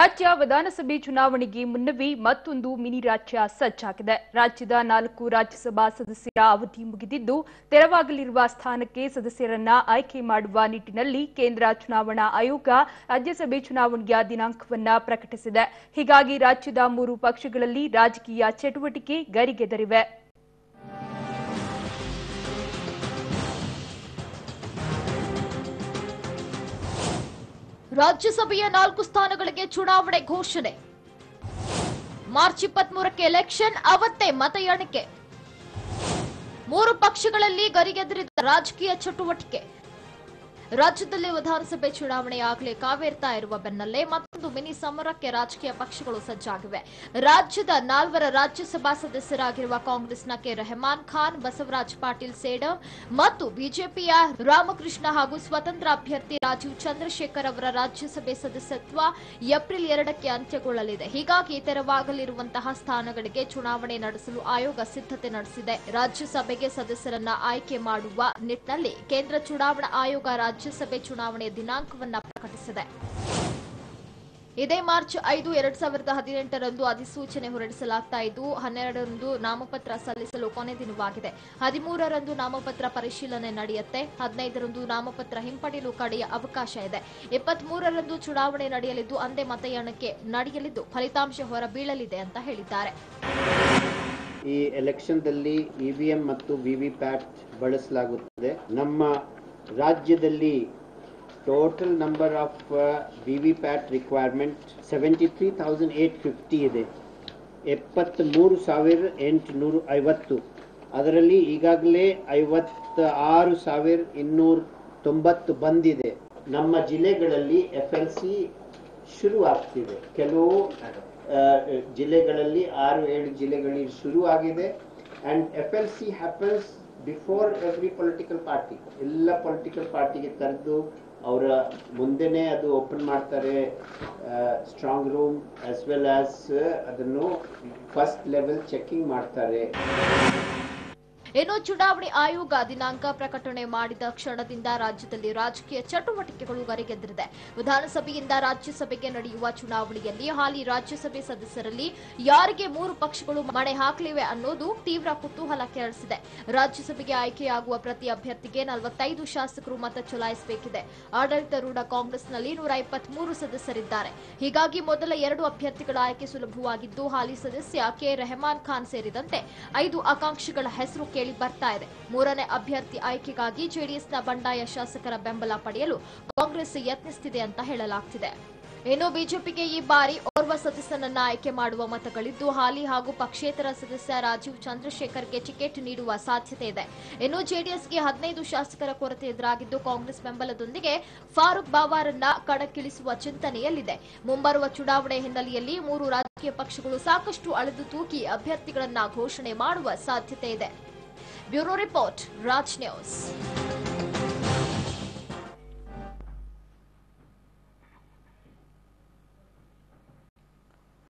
ರಾಜ್ಯ ವಿಧಾನಸಭೆ ಚುನಾವಣೆಗೆ ಮುನ್ನವೇ ಮತ್ತೊಂದು ಮಿನಿ ರಾಜ್ಯ ಸಜ್ಜಾಗಿದೆ ರಾಜ್ಯದ ನಾಲ್ಕು ರಾಜ್ಯಸಭಾ ಸದಸ್ಯರ ಅವಧಿ ಮುಗಿದಿದ್ದು ತೆರವಾಗಲಿರುವ ಸ್ಥಾನಕ್ಕೆ ಸದಸ್ಯರನ್ನ ಆಯ್ಕೆ ಮಾಡುವ ನಿಟ್ಟಿನಲ್ಲಿ ಕೇಂದ್ರ ಚುನಾವಣಾ ಆಯೋಗ ರಾಜ್ಯಸಭೆ ಚುನಾವಣೆಯ ದಿನಾಂಕವನ್ನ ಪ್ರಕಟಿಸಿದೆ ಹೀಗಾಗಿ ರಾಜ್ಯದ ಮೂರು ಪಕ್ಷಗಳಲ್ಲಿ ರಾಜಕೀಯ ಚಟುವಟಿಕೆ ಗರಿಗೆದರಿವೆ ರಾಜ್ಯಸಭೆಯ ನಾಲ್ಕು ಸ್ಥಾನಗಳಿಗೆ ಚುನಾವಣೆ ಘೋಷಣೆ ಮಾರ್ಚ್ ಇಪ್ಪತ್ಮೂರಕ್ಕೆ ಎಲೆಕ್ಷನ್ ಅವತ್ತೇ ಮತ ಎಣಿಕೆ ಮೂರು ಪಕ್ಷಗಳಲ್ಲಿ ಗರಿಗೆದರಿದ ರಾಜಕೀಯ ಚಟುವಟಿಕೆ ರಾಜ್ಯದಲ್ಲಿ ವಿಧಾನಸಭೆ ಚುನಾವಣೆಯಾಗಲೇ ಕಾವೇರ್ತಾ ಇರುವ ಬೆನ್ನಲ್ಲೇ ಮತ್ತೊಂದು ಮಿನಿ ಸಮರಕ್ಕೆ ರಾಜಕೀಯ ಪಕ್ಷಗಳು ಸಜ್ಜಾಗಿವೆ ರಾಜ್ಯದ ನಾಲ್ವರ ರಾಜ್ಯಸಭಾ ಸದಸ್ಯರಾಗಿರುವ ಕಾಂಗ್ರೆಸ್ನ ಕೆ ರೆಹಮಾನ್ ಖಾನ್ ಬಸವರಾಜ್ ಪಾಟೀಲ್ ಸೇಡಂ ಮತ್ತು ಬಿಜೆಪಿಯ ರಾಮಕೃಷ್ಣ ಹಾಗೂ ಸ್ವತಂತ್ರ ಅಭ್ಯರ್ಥಿ ರಾಜೀವ್ ಚಂದ್ರಶೇಖರ್ ಅವರ ರಾಜ್ಯಸಭೆ ಸದಸ್ಯತ್ವ ಏಪ್ರಿಲ್ ಎರಡಕ್ಕೆ ಅಂತ್ಯಗೊಳ್ಳಲಿದೆ ಹೀಗಾಗಿ ತೆರವಾಗಲಿರುವಂತಹ ಸ್ಥಾನಗಳಿಗೆ ಚುನಾವಣೆ ನಡೆಸಲು ಆಯೋಗ ಸಿದ್ಧತೆ ನಡೆಸಿದೆ ರಾಜ್ಯಸಭೆಗೆ ಸದಸ್ಯರನ್ನ ಆಯ್ಕೆ ಮಾಡುವ ನಿಟ್ಟಿನಲ್ಲಿ ಕೇಂದ್ರ ಚುನಾವಣಾ ಆಯೋಗ ರಾಜ್ಯಸಭೆ ಚುನಾವಣೆಯ ದಿನಾಂಕವನ್ನ ಪ್ರಕಟಿಸಿದೆ ಇದೇ ಮಾರ್ಚ್ ಐದು ಎರಡ್ ಸಾವಿರದ ಹದಿನೆಂಟರಂದು ಅಧಿಸೂಚನೆ ಹೊರಡಿಸಲಾಗ್ತಾ ಇದ್ದು ಹನ್ನೆರಡರಂದು ನಾಮಪತ್ರ ಸಲ್ಲಿಸಲು ಕೊನೆ ದಿನವಾಗಿದೆ ಹದಿಮೂರರಂದು ನಾಮಪತ್ರ ಪರಿಶೀಲನೆ ನಡೆಯುತ್ತೆ ಹದಿನೈದರಂದು ನಾಮಪತ್ರ ಹಿಂಪಡೆಯಲು ಕಡೆಯ ಅವಕಾಶ ಇದೆ ಇಪ್ಪತ್ಮೂರರಂದು ಚುನಾವಣೆ ನಡೆಯಲಿದ್ದು ಅಂದೇ ಮತ ಎಣಿಕೆ ನಡೆಯಲಿದ್ದು ಫಲಿತಾಂಶ ಹೊರಬೀಳಲಿದೆ ಅಂತ ಹೇಳಿದ್ದಾರೆ ಈ ಎಲೆಕ್ಷನ್ದಲ್ಲಿ ಇ ವಿ ಎಂ ಮತ್ತು ವಿ ವಿ ಪ್ಯಾಟ್ ಬಳಸಲಾಗುತ್ತದೆ ನಮ್ಮ ರಾಜ್ಯದಲ್ಲಿ total number of V V PAT requirement seventy three thousand eight fifty ಇದೆ ಎಪ್ಪತ್ತ್ಮೂರು ಸಾವಿರ ಎಂಟುನೂರು ಐವತ್ತು ಅದರಲ್ಲಿ ಈಗಾಗಲೇ ಐವತ್ತ ಆರು ಸಾವಿರ ಇನ್ನೂರ ತೊಂಬತ್ತು ಬಂದಿದೆ ನಮ್ಮ ಜಿಲ್ಲೆಗಳಲ್ಲಿ ಎಫ್ ಎಲ್ ಸಿ ಶುರು ಆಗ್ತಿದೆ ಕೆಲವು ಆ, ಜಿಲ್ಲೆಗಳಲ್ಲಿ ಆರು ಏಳು ಜಿಲ್ಲೆಗಳಲ್ಲಿ ಶುರು ಆಗಿದೆ and F L C happens before every political party ಎಲ್ಲ ಪೊಲಿಟಿಕಲ್ ಪಾರ್ಟಿಗೆ ಕರೆದು ಅವರ ಮುಂದೆನೇ ಅದು ಓಪನ್ ಮಾಡ್ತಾರೆ strong room as well as ಅದನ್ನು ಫಸ್ಟ್ ಲೆವೆಲ್ ಚೆಕಿಂಗ್ ಮಾಡ್ತಾರೆ ಇನ್ನು ಚುನಾವಣೆ ಆಯೋಗ ದಿನಾಂಕ ಪ್ರಕಟಣೆ ಮಾಡಿದ ಕ್ಷಣದಿಂದ ರಾಜ್ಯದಲ್ಲಿ ರಾಜಕೀಯ ಚಟುವಟಿಕೆಗಳು ಗರಿಗೆದರಿದೆ ವಿಧಾನಸಭೆಯಿಂದ ರಾಜ್ಯಸಭೆಗೆ ನಡೆಯುವ ಚುನಾವಣೆಯಲ್ಲಿ ಹಾಲಿ ರಾಜ್ಯಸಭೆ ಸದಸ್ಯರಲ್ಲಿ ಯಾರಿಗೆ ಮೂರು ಪಕ್ಷಗಳು ಮಣೆ ಹಾಕಲಿವೆ ಅನ್ನೋದು ತೀವ್ರ ಕುತೂಹಲ ಕೆರಳಿಸಿದೆ ರಾಜ್ಯಸಭೆಗೆ ಆಯ್ಕೆಯಾಗುವ ಪ್ರತಿ ಅಭ್ಯರ್ಥಿಗೆ ನಲವತ್ತೈದು ಶಾಸಕರು ಮತ ಚಲಾಯಿಸಬೇಕಿದೆ ಆಡಳಿತಾರೂಢ ಕಾಂಗ್ರೆಸ್ನಲ್ಲಿ ನೂರ ಇಪ್ಪತ್ಮೂರು ಸದಸ್ಯರಿದ್ದಾರೆ ಹೀಗಾಗಿ ಮೊದಲ ಎರಡು ಅಭ್ಯರ್ಥಿಗಳ ಆಯ್ಕೆ ಸುಲಭವಾಗಿದ್ದು ಹಾಲಿ ಸದಸ್ಯ ಕೆ ರೆಹಮಾನ್ ಖಾನ್ ಸೇರಿದಂತೆ ಐದು ಆಕಾಂಕ್ಷಿಗಳ ಹೆಸರು ಕೇಳಿ ಬರ್ತಾ ಇದೆ ಮೂರನೇ ಅಭ್ಯರ್ಥಿ ಆಯ್ಕೆಗಾಗಿ ಜೆಡಿಎಸ್ನ ಬಂಡಾಯ ಶಾಸಕರ ಬೆಂಬಲ ಪಡೆಯಲು ಕಾಂಗ್ರೆಸ್ ಯತ್ನಿಸುತ್ತಿದೆ ಅಂತ ಹೇಳಲಾಗ್ತಿದೆ ಇನ್ನು ಬಿಜೆಪಿಗೆ ಈ ಬಾರಿ ಓರ್ವ ಸದಸ್ಯನನ್ನ ಆಯ್ಕೆ ಮಾಡುವ ಮತಗಳಿದ್ದು ಹಾಲಿ ಹಾಗೂ ಪಕ್ಷೇತರ ಸದಸ್ಯ ರಾಜೀವ್ ಚಂದ್ರಶೇಖರ್ಗೆ ಟಿಕೆಟ್ ನೀಡುವ ಸಾಧ್ಯತೆ ಇದೆ ಇನ್ನು ಜೆಡಿಎಸ್ಗೆ ಹದಿನೈದು ಶಾಸಕರ ಕೊರತೆ ಎದುರಾಗಿದ್ದು ಕಾಂಗ್ರೆಸ್ ಬೆಂಬಲದೊಂದಿಗೆ ಫಾರೂಕ್ ಬಾವಾರನ್ನ ಕಣಕ್ಕಿಳಿಸುವ ಚಿಂತನೆಯಲ್ಲಿದೆ ಮುಂಬರುವ ಚುನಾವಣೆ ಹಿನ್ನೆಲೆಯಲ್ಲಿ ಮೂರು ರಾಜಕೀಯ ಪಕ್ಷಗಳು ಸಾಕಷ್ಟು ಅಳೆದು ತೂಗಿ ಅಭ್ಯರ್ಥಿಗಳನ್ನ ಘೋಷಣೆ ಮಾಡುವ ಸಾಧ್ಯತೆ ಇದೆ ಬ್ಯೂರೋ ರಿಪೋರ್ಟ್ ರಾಜ್ ನ್ಯೂಸ್